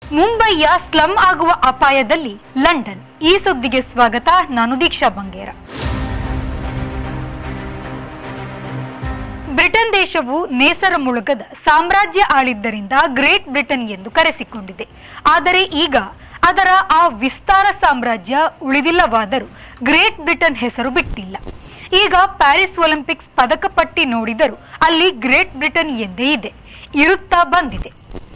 ಮುಂಬೈಯ slum ಆಗುವ ಅಪಾಯದಲ್ಲಿ London ಈ ಸುದ್ದಿಗೆ ಸ್ವಾಗತ ನಾನು ದೀಕ್ಷಾ ಬಂಗೇರ ಬ್ರಿಟನ್ ದೇಶವು ನೇಸರ ಮುಳುಗದ ಸಾಮ್ರಾಜ್ಯ ಆಳಿದ್ದರಿಂದ ಗ್ರೇಟ್ ಬ್ರಿಟನ್ ಎಂದು ಕರೆಸಿಕೊಂಡಿದೆ ಆದರೆ ಈಗ ಅದರ ಆ ವಿಸ್ತಾರ ಸಾಮ್ರಾಜ್ಯ ಉಳಿದಿಲ್ಲವಾದರೂ ಗ್ರೇಟ್ ಬ್ರಿಟನ್ ಹೆಸರು ಬಿಟ್ಟಿಲ್ಲ ಈಗ ಪ್ಯಾರಿಸ್ ಒಲಿಂಪಿಕ್ಸ್ ಪದಕ ಪಟ್ಟಿ ನೋಡಿದರೂ ಅಲ್ಲಿ ಗ್ರೇಟ್ ಬ್ರಿಟನ್ ಎಂದೇ ಇದೆ ಇರುತ್ತಾ ಬಂದಿದೆ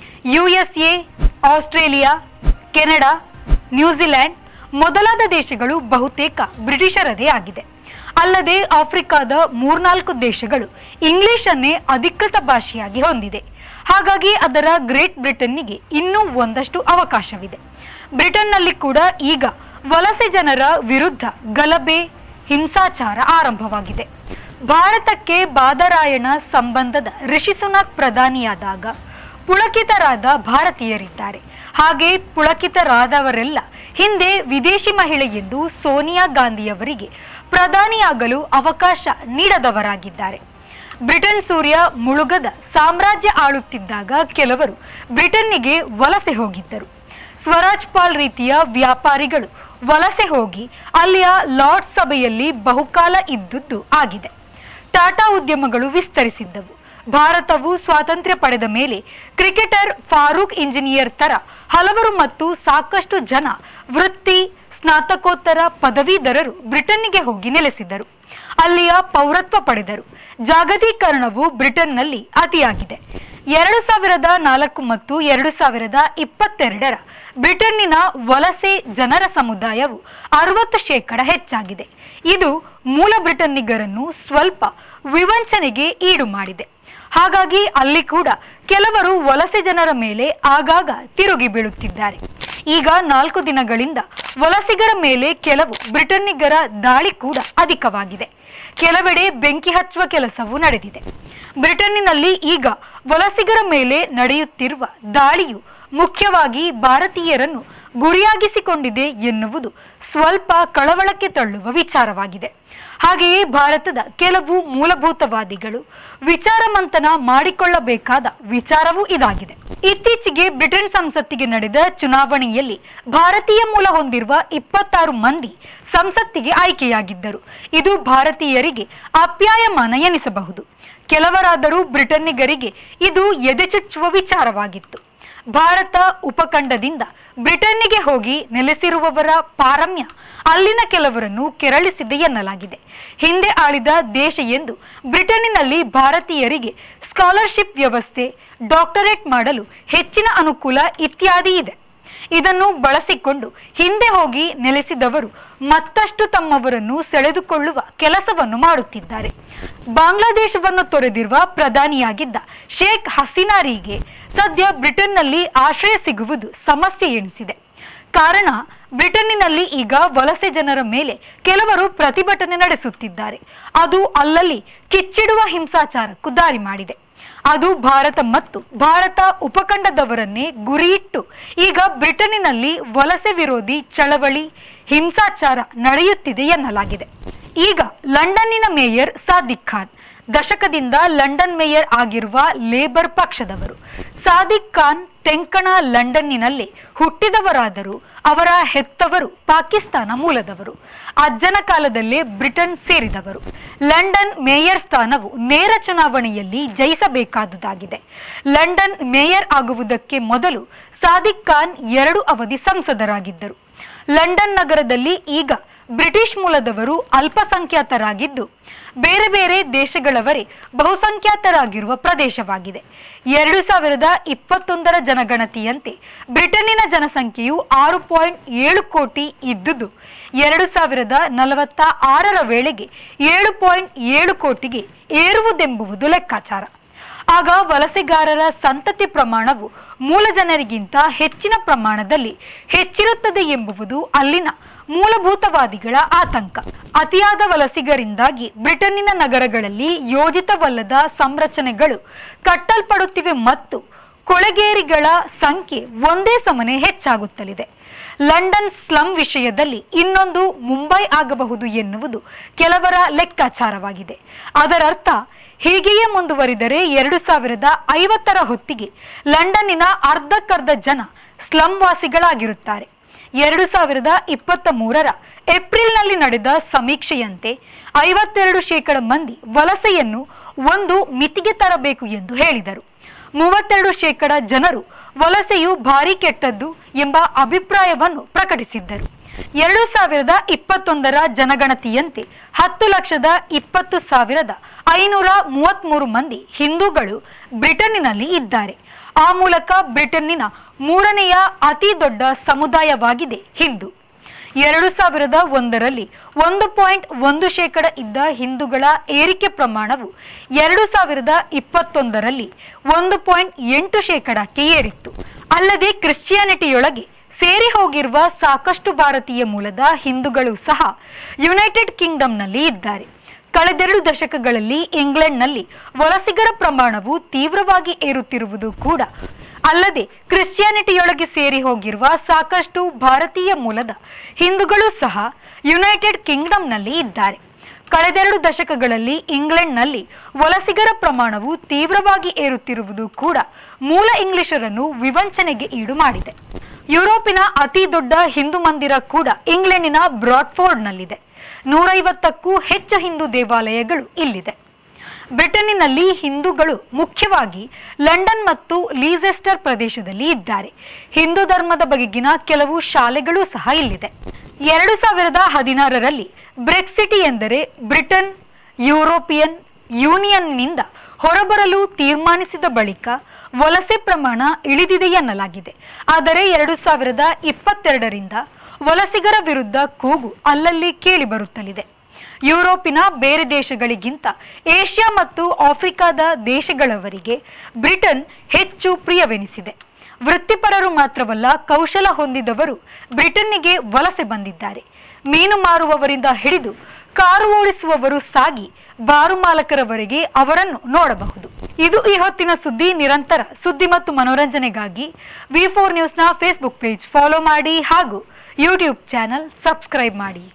ಯುಎಸ್ಎ ಆಸ್ಟ್ರೇಲಿಯಾ ಕೆನಡಾ ನ್ಯೂಜಿಲೆಂಡ್ ಮೊದಲಾದ ದೇಶಗಳು ಬಹುತೇಕ ಬ್ರಿಟಿಷರದೇ ಆಗಿದೆ ಅಲ್ಲದೆ ಆಫ್ರಿಕಾದ ಮೂರ್ನಾಲ್ಕು ದೇಶಗಳು ಇಂಗ್ಲಿಷನ್ನೇ ಅಧಿಕೃತ ಭಾಷೆಯಾಗಿ ಹೊಂದಿದೆ ಹಾಗಾಗಿ ಅದರ ಗ್ರೇಟ್ ಬ್ರಿಟನ್ನಿಗೆ ಇನ್ನೂ ಒಂದಷ್ಟು ಅವಕಾಶವಿದೆ ಬ್ರಿಟನ್ನಲ್ಲಿ ಕೂಡ ಈಗ ವಲಸೆ ಜನರ ವಿರುದ್ಧ ಗಲಭೆ ಹಿಂಸಾಚಾರ ಆರಂಭವಾಗಿದೆ ಭಾರತಕ್ಕೆ ಬಾದರಾಯಣ ಸಂಬಂಧದ ರಿಷಿ ಸುನಾಕ್ ಪ್ರಧಾನಿಯಾದಾಗ ಪುಳಕಿತರಾದ ಭಾರತೀಯರಿದ್ದಾರೆ ಹಾಗೆ ಪುಳಕಿತರಾದವರೆಲ್ಲ ಹಿಂದೆ ವಿದೇಶಿ ಮಹಿಳೆ ಎಂದು ಸೋನಿಯಾ ಗಾಂಧಿಯವರಿಗೆ ಪ್ರಧಾನಿಯಾಗಲು ಅವಕಾಶ ನೀಡದವರಾಗಿದ್ದಾರೆ ಬ್ರಿಟನ್ ಸೂರ್ಯ ಮುಳುಗದ ಸಾಮ್ರಾಜ್ಯ ಆಳುತ್ತಿದ್ದಾಗ ಕೆಲವರು ಬ್ರಿಟನ್ನಿಗೆ ವಲಸೆ ಹೋಗಿದ್ದರು ಸ್ವರಾಜ್ ಪಾಲ್ ರೀತಿಯ ವ್ಯಾಪಾರಿಗಳು ವಲಸೆ ಹೋಗಿ ಅಲ್ಲಿಯ ಲಾರ್ಡ್ ಸಭೆಯಲ್ಲಿ ಬಹುಕಾಲ ಇದ್ದುದ್ದು ಆಗಿದೆ ಟಾಟಾ ಉದ್ಯಮಗಳು ವಿಸ್ತರಿಸಿದ್ದವು ಭಾರತವು ಸ್ವಾತಂತ್ರ್ಯ ಪಡೆದ ಮೇಲೆ ಕ್ರಿಕೆಟರ್ ಫಾರೂಕ್ ಇಂಜಿನಿಯರ್ ತರ ಹಲವರು ಮತ್ತು ಸಾಕಷ್ಟು ಜನ ವೃತ್ತಿ ಸ್ನಾತಕೋತ್ತರ ಪದವೀಧರರು ಬ್ರಿಟನ್ನಿಗೆ ಹೋಗಿ ನೆಲೆಸಿದರು ಅಲ್ಲಿಯ ಪೌರತ್ವ ಪಡೆದರು ಜಾಗತೀಕರಣವು ಬ್ರಿಟನ್ನಲ್ಲಿ ಅತಿಯಾಗಿದೆ ಎರಡು ಸಾವಿರದ ನಾಲ್ಕು ಮತ್ತು ಎರಡು ಸಾವಿರದ ಇಪ್ಪತ್ತೆರಡರ ಬ್ರಿಟನ್ನಿನ ವಲಸೆ ಜನರ ಸಮುದಾಯವು ಅರವತ್ತು ಶೇಕಡ ಹೆಚ್ಚಾಗಿದೆ ಇದು ಮೂಲ ಬ್ರಿಟನ್ನಿಗರನ್ನು ಸ್ವಲ್ಪ ವಿವಂಚನೆಗೆ ಈಡು ಮಾಡಿದೆ ಹಾಗಾಗಿ ಅಲ್ಲಿ ಕೂಡ ಕೆಲವರು ವಲಸೆ ಜನರ ಮೇಲೆ ಆಗಾಗ ತಿರುಗಿ ಬೀಳುತ್ತಿದ್ದಾರೆ ಈಗ ನಾಲ್ಕು ದಿನಗಳಿಂದ ವಲಸಿಗರ ಮೇಲೆ ಕೆಲವು ಬ್ರಿಟನ್ನಿಗರ ದಾಳಿ ಕೂಡ ಅಧಿಕವಾಗಿದೆ ಕೆಲವೆಡೆ ಬೆಂಕಿ ಹಚ್ಚುವ ಕೆಲಸವೂ ನಡೆದಿದೆ ಬ್ರಿಟನ್ನಿನಲ್ಲಿ ಈಗ ವಲಸಿಗರ ಮೇಲೆ ನಡೆಯುತ್ತಿರುವ ದಾಳಿಯು ಮುಖ್ಯವಾಗಿ ಭಾರತೀಯರನ್ನು ಗುರಿಯಾಗಿಸಿಕೊಂಡಿದೆ ಎನ್ನುವುದು ಸ್ವಲ್ಪ ಕಳವಳಕ್ಕೆ ತಳ್ಳುವ ವಿಚಾರವಾಗಿದೆ ಹಾಗೆಯೇ ಭಾರತದ ಕೆಲವು ಮೂಲಭೂತವಾದಿಗಳು ವಿಚಾರ ಮಂಥನ ಮಾಡಿಕೊಳ್ಳಬೇಕಾದ ವಿಚಾರವೂ ಇದಾಗಿದೆ ಇತ್ತೀಚೆಗೆ ಬ್ರಿಟನ್ ಸಂಸತ್ತಿಗೆ ನಡೆದ ಚುನಾವಣೆಯಲ್ಲಿ ಭಾರತೀಯ ಮೂಲ ಹೊಂದಿರುವ ಇಪ್ಪತ್ತಾರು ಮಂದಿ ಸಂಸತ್ತಿಗೆ ಆಯ್ಕೆಯಾಗಿದ್ದರು ಇದು ಭಾರತೀಯರಿಗೆ ಅಪ್ಯಾಯಮಾನ ಎನಿಸಬಹುದು ಕೆಲವರಾದರೂ ಬ್ರಿಟನ್ನಿಗರಿಗೆ ಇದು ಎದೆಚುಚ್ಚುವ ವಿಚಾರವಾಗಿತ್ತು ಭಾರತ ಉಪಖಂಡದಿಂದ ಬ್ರಿಟನ್ನಿಗೆ ಹೋಗಿ ನೆಲೆಸಿರುವವರ ಪಾರಮ್ಯ ಅಲ್ಲಿನ ಕೆಲವರನ್ನು ಕೆರಳಿಸಿದೆ ಎನ್ನಲಾಗಿದೆ ಹಿಂದೆ ಆಳಿದ ದೇಶ ಎಂದು ಬ್ರಿಟನ್ನಿನಲ್ಲಿ ಭಾರತೀಯರಿಗೆ ಸ್ಕಾಲರ್ಶಿಪ್ ವ್ಯವಸ್ಥೆ ಡಾಕ್ಟರೇಟ್ ಮಾಡಲು ಹೆಚ್ಚಿನ ಅನುಕೂಲ ಇತ್ಯಾದಿ ಇದೆ ಇದನ್ನು ಬಳಸಿಕೊಂಡು ಹಿಂದೆ ಹೋಗಿ ನೆಲೆಸಿದವರು ಮತ್ತಷ್ಟು ತಮ್ಮವರನ್ನು ಸೆಳೆದುಕೊಳ್ಳುವ ಕೆಲಸವನ್ನು ಮಾಡುತ್ತಿದ್ದಾರೆ ಬಾಂಗ್ಲಾದೇಶವನ್ನು ತೊರೆದಿರುವ ಪ್ರಧಾನಿಯಾಗಿದ್ದ ಶೇಖ್ ಹಸೀನಾರಿಗೆ ಸದ್ಯ ಬ್ರಿಟನ್ನಲ್ಲಿ ಆಶ್ರಯ ಸಿಗುವುದು ಸಮಸ್ಯೆ ಎನಿಸಿದೆ ಕಾರಣ ಬ್ರಿಟನ್ನಿನಲ್ಲಿ ಈಗ ವಲಸೆ ಜನರ ಮೇಲೆ ಕೆಲವರು ಪ್ರತಿಭಟನೆ ನಡೆಸುತ್ತಿದ್ದಾರೆ ಅದು ಅಲ್ಲಲ್ಲಿ ಕಿಚ್ಚಿಡುವ ಹಿಂಸಾಚಾರಕ್ಕೂ ದಾರಿ ಮಾಡಿದೆ ಅದು ಭಾರತ ಮತ್ತು ಭಾರತ ಉಪಖಂಡದವರನ್ನೇ ಗುರಿಯಿಟ್ಟು ಈಗ ಬ್ರಿಟನ್ನಿನಲ್ಲಿ ವಲಸೆ ವಿರೋಧಿ ಚಳವಳಿ ಹಿಂಸಾಚಾರ ನಡೆಯುತ್ತಿದೆ ಎನ್ನಲಾಗಿದೆ ಈಗ ಲಂಡನ್ನಿನ ಮೇಯರ್ ಸಾದಿಕ್ ಖಾನ್ ದಶಕದಿಂದ ಲಂಡನ್ ಮೇಯರ್ ಆಗಿರುವ ಲೇಬರ್ ಪಕ್ಷದವರು ಸಾದಿಕ್ ಖಾನ್ ತೆಂಕಣ ಲಂಡನ್ನಿನಲ್ಲಿ ಹುಟ್ಟಿದವರಾದರೂ ಅವರ ಹೆತ್ತವರು ಪಾಕಿಸ್ತಾನ ಮೂಲದವರು ಅಜ್ಜನ ಕಾಲದಲ್ಲೇ ಬ್ರಿಟನ್ ಸೇರಿದವರು ಲಂಡನ್ ಮೇಯರ್ ಸ್ಥಾನವು ನೇರ ಚುನಾವಣೆಯಲ್ಲಿ ಜಯಿಸಬೇಕಾದುದಾಗಿದೆ ಲಂಡನ್ ಮೇಯರ್ ಆಗುವುದಕ್ಕೆ ಮೊದಲು ಸಾದಿಕ್ ಖಾನ್ ಎರಡು ಅವಧಿ ಸಂಸದರಾಗಿದ್ದರು ಲಂಡನ್ ನಗರದಲ್ಲಿ ಈಗ ಬ್ರಿಟಿಷ್ ಮೂಲದವರು ಅಲ್ಪಸಂಖ್ಯಾತರಾಗಿದ್ದು ಬೇರೆ ಬೇರೆ ದೇಶಗಳವರೇ ಬಹುಸಂಖ್ಯಾತರಾಗಿರುವ ಪ್ರದೇಶವಾಗಿದೆ ಎರಡು ಸಾವಿರದ ಇಪ್ಪತ್ತೊಂದರ ಜನಗಣತಿಯಂತೆ ಬ್ರಿಟನ್ನಿನ ಜನಸಂಖ್ಯೆಯು ಆರು ಪಾಯಿಂಟ್ ಏಳು ಕೋಟಿ ಇದ್ದುದು ಎರಡು ಸಾವಿರದ ನಲವತ್ತ ಆರರ ವೇಳೆಗೆ ಏಳು ಪಾಯಿಂಟ್ ಏಳು ಕೋಟಿಗೆ ಏರುವುದೆಂಬುವುದು ಲೆಕ್ಕಾಚಾರ ಆಗ ವಲಸೆಗಾರರ ಸಂತತಿ ಪ್ರಮಾಣವು ಮೂಲ ಜನರಿಗಿಂತ ಹೆಚ್ಚಿನ ಪ್ರಮಾಣದಲ್ಲಿ ಹೆಚ್ಚಿರುತ್ತದೆ ಎಂಬುವುದು ಅಲ್ಲಿನ ಮೂಲಭೂತವಾದಿಗಳ ಆತಂಕ ಅತಿಯಾದ ವಲಸಿಗರಿಂದಾಗಿ ಬ್ರಿಟನ್ನಿನ ನಗರಗಳಲ್ಲಿ ಯೋಜಿತವಲ್ಲದ ಸಂರಚನೆಗಳು ಕಟ್ಟಲ್ಪಡುತ್ತಿವೆ ಮತ್ತು ಕೊಳೆಗೇರಿಗಳ ಸಂಖ್ಯೆ ಒಂದೇ ಸಮನೆ ಹೆಚ್ಚಾಗುತ್ತಲಿದೆ ಲಂಡನ್ ಸ್ಲಂ ವಿಷಯದಲ್ಲಿ ಇನ್ನೊಂದು ಮುಂಬೈ ಆಗಬಹುದು ಎನ್ನುವುದು ಕೆಲವರ ಲೆಕ್ಕಾಚಾರವಾಗಿದೆ ಅದರರ್ಥ ಹೀಗೆಯೇ ಮುಂದುವರಿದರೆ ಎರಡು ಸಾವಿರದ ಐವತ್ತರ ಹೊತ್ತಿಗೆ ಲಂಡನ್ನಿನ ಅರ್ಧಕ್ಕರ್ಧ ಜನ ಸ್ಲಂ ವಾಸಿಗಳಾಗಿರುತ್ತಾರೆ ಎರಡು ಸಾವಿರದ ಇಪ್ಪತ್ತ ಮೂರರ ಏಪ್ರಿಲ್ನಲ್ಲಿ ನಡೆದ ಸಮೀಕ್ಷೆಯಂತೆ ಐವತ್ತೆರಡು ಶೇಕಡ ಮಂದಿ ವಲಸೆಯನ್ನು ಒಂದು ಮಿತಿಗೆ ತರಬೇಕು ಎಂದು ಹೇಳಿದರು ಮೂವತ್ತೆರಡು ಶೇಕಡ ಜನರು ವಲಸೆಯು ಭಾರಿ ಕೆಟ್ಟದ್ದು ಎಂಬ ಅಭಿಪ್ರಾಯವನ್ನು ಪ್ರಕಟಿಸಿದ್ದರು ಎರಡು ಸಾವಿರದ ಇಪ್ಪತ್ತೊಂದರ ಜನಗಣತಿಯಂತೆ ಹತ್ತು ಲಕ್ಷದ ಇಪ್ಪತ್ತು ಸಾವಿರದ ಐನೂರ ಮೂವತ್ಮೂರು ಮಂದಿ ಹಿಂದೂಗಳು ಬ್ರಿಟನ್ನಿನಲ್ಲಿ ಇದ್ದಾರೆ ಆ ಮೂಲಕ ಬ್ರಿಟನ್ನಿನ ಮೂರನೆಯ ಅತಿ ದೊಡ್ಡ ಸಮುದಾಯವಾಗಿದೆ ಹಿಂದೂ ಎರಡು ಸಾವಿರದ ಒಂದರಲ್ಲಿ ಒಂದು ಪಾಯಿಂಟ್ ಒಂದು ಶೇಕಡ ಇದ್ದ ಹಿಂದೂಗಳ ಏರಿಕೆ ಪ್ರಮಾಣವು ಎರಡು ಸಾವಿರದ ಇಪ್ಪತ್ತೊಂದರಲ್ಲಿ ಒಂದು ಪಾಯಿಂಟ್ ಎಂಟು ಶೇಕಡಕ್ಕೆ ಏರಿತ್ತು ಅಲ್ಲದೆ ಕ್ರಿಶ್ಚಿಯಾನಿಟಿಯೊಳಗೆ ಸೇರಿ ಹೋಗಿರುವ ಸಾಕಷ್ಟು ಭಾರತೀಯ ಮೂಲದ ಹಿಂದೂಗಳು ಸಹ ಯುನೈಟೆಡ್ ಕಿಂಗ್ಡಮ್ನಲ್ಲಿ ಇದ್ದಾರೆ ಕಳೆದೆರಡು ದಶಕಗಳಲ್ಲಿ ಇಂಗ್ಲೆಂಡ್ನಲ್ಲಿ ವಲಸಿಗರ ಪ್ರಮಾಣವು ತೀವ್ರವಾಗಿ ಏರುತ್ತಿರುವುದು ಕೂಡ ಅಲ್ಲದೆ ಕ್ರಿಶ್ಚಿಯಾನಿಟಿಯೊಳಗೆ ಸೇರಿ ಹೋಗಿರುವ ಸಾಕಷ್ಟು ಭಾರತೀಯ ಮೂಲದ ಹಿಂದೂಗಳು ಸಹ ಯುನೈಟೆಡ್ ಕಿಂಗ್ಡಮ್ನಲ್ಲಿ ಇದ್ದಾರೆ ಕಳೆದೆರಡು ದಶಕಗಳಲ್ಲಿ ಇಂಗ್ಲೆಂಡ್ನಲ್ಲಿ ವಲಸಿಗರ ಪ್ರಮಾಣವು ತೀವ್ರವಾಗಿ ಏರುತ್ತಿರುವುದು ಕೂಡ ಮೂಲ ಇಂಗ್ಲಿಷರನ್ನು ವಿವಂಚನೆಗೆ ಈಡು ಮಾಡಿದೆ ಯುರೋಪಿನ ಅತಿ ದೊಡ್ಡ ಹಿಂದೂ ಮಂದಿರ ಕೂಡ ಇಂಗ್ಲೆಂಡಿನ ಬ್ರಾಡ್ಫೋರ್ಡ್ನಲ್ಲಿದೆ ನೂರೈವತ್ತಕ್ಕೂ ಹೆಚ್ಚು ಹಿಂದೂ ದೇವಾಲಯಗಳು ಇಲ್ಲಿದೆ ಬ್ರಿಟನ್ನಿನಲ್ಲಿ ಹಿಂದೂಗಳು ಮುಖ್ಯವಾಗಿ ಲಂಡನ್ ಮತ್ತು ಲೀಸೆಸ್ಟರ್ ಪ್ರದೇಶದಲ್ಲಿ ಇದ್ದಾರೆ ಹಿಂದೂ ಧರ್ಮದ ಬಗೆಗಿನ ಕೆಲವು ಶಾಲೆಗಳು ಸಹ ಇಲ್ಲಿದೆ ಎರಡು ಸಾವಿರದ ಹದಿನಾರರಲ್ಲಿ ಬ್ರೆಕ್ಸಿಟಿ ಎಂದರೆ ಬ್ರಿಟನ್ ಯುರೋಪಿಯನ್ ಯೂನಿಯನ್ನಿಂದ ಹೊರಬರಲು ತೀರ್ಮಾನಿಸಿದ ಬಳಿಕ ವಲಸೆ ಪ್ರಮಾಣ ಇಳಿದಿದೆ ಎನ್ನಲಾಗಿದೆ ಆದರೆ ಎರಡು ಸಾವಿರದ ಇಪ್ಪತ್ತೆರಡರಿಂದ ವಲಸಿಗರ ವಿರುದ್ಧ ಕೂಗು ಅಲ್ಲಲ್ಲಿ ಕೇಳಿಬರುತ್ತಲಿದೆ ಯುರೋಪಿನ ಬೇರೆ ದೇಶಗಳಿಗಿಂತ ಏಷ್ಯಾ ಮತ್ತು ಆಫ್ರಿಕಾದ ದೇಶಗಳವರಿಗೆ ಬ್ರಿಟನ್ ಹೆಚ್ಚು ಪ್ರಿಯವೆನಿಸಿದೆ ವೃತ್ತಿಪರರು ಮಾತ್ರವಲ್ಲ ಕೌಶಲ ಹೊಂದಿದವರು ಬ್ರಿಟನ್ನಿಗೆ ವಲಸೆ ಬಂದಿದ್ದಾರೆ ಮೀನು ಮಾರುವವರಿಂದ ಹಿಡಿದು ಕಾರು ಓಡಿಸುವವರು ಸಾಗಿ ಬಾರು ಮಾಲಕರವರೆಗೆ ಅವರನ್ನು ನೋಡಬಹುದು ಇದು ಈ ಹೊತ್ತಿನ ಸುದ್ದಿ ನಿರಂತರ ಸುದ್ದಿ ಮತ್ತು ಮನೋರಂಜನೆಗಾಗಿ ವಿ ಫೋರ್ ನ್ಯೂಸ್ನ ಫೇಸ್ಬುಕ್ ಪೇಜ್ ಫಾಲೋ ಮಾಡಿ ಹಾಗೂ ಯೂಟ್ಯೂಬ್ ಚಾನಲ್ ಸಬ್ಸ್ಕ್ರೈಬ್ ಮಾಡಿ